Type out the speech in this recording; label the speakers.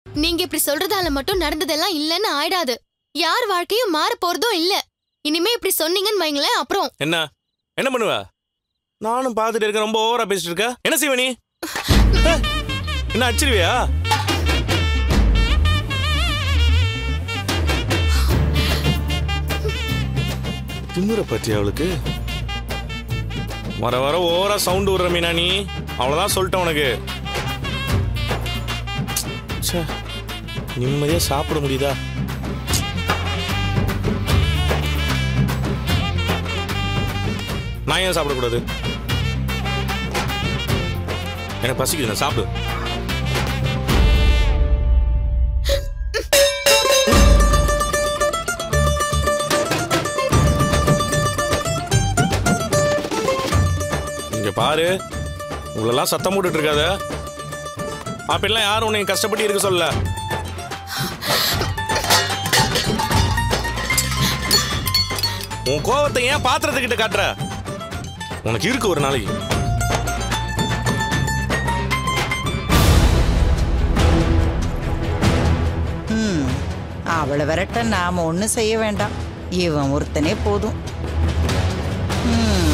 Speaker 1: நீங்க இப்படி சொல்றதால மட்டும் நடந்ததெல்லாம் இல்லன்னு ஆயிடாது யார் வாழ்க்கையும் மாற போறதும் இல்ல இனிமே இப்படி சொன்னீங்கன்னு வைங்களேன் அப்புறம்
Speaker 2: என்ன என்ன பண்ணுவ நானும் பார்த்துட்டு இருக்கேன் ரொம்ப ஓவரா பேசிட்டு இருக்க என்ன செய்வ நீ ஏய், என்ன அச்சிருவியா திமுற பத்தி அவளுக்கு வர வர ஓவரா சவுண்ட் விடுற மீனா நீ அவ்வளவுதான் சொல்லிட்டேன் உனக்கு ச்சே, நிம்மதியா சாப்பிட முடியுதா நான் ஏன் சாப்பிடக்கூடாது எனக்கு பசிக்குது நான் சாப்பிடு இங்க பாரு உங்களெல்லாம் சத்தம் போட்டுட்டு இருக்காத அப்படிலாம் யாரும் உன்னை கஷ்டப்பட்டு இருக்க சொல்லல உன் கோவத்தை ஏன் பாத்திரத்துக்கிட்ட காட்டுற உனக்கு இருக்கு ஒரு நாளைக்கு
Speaker 3: ம் அவளை விரட்ட நாம ஒன்றும் செய்ய வேண்டாம் இவன் ஒருத்தனே போதும் ம்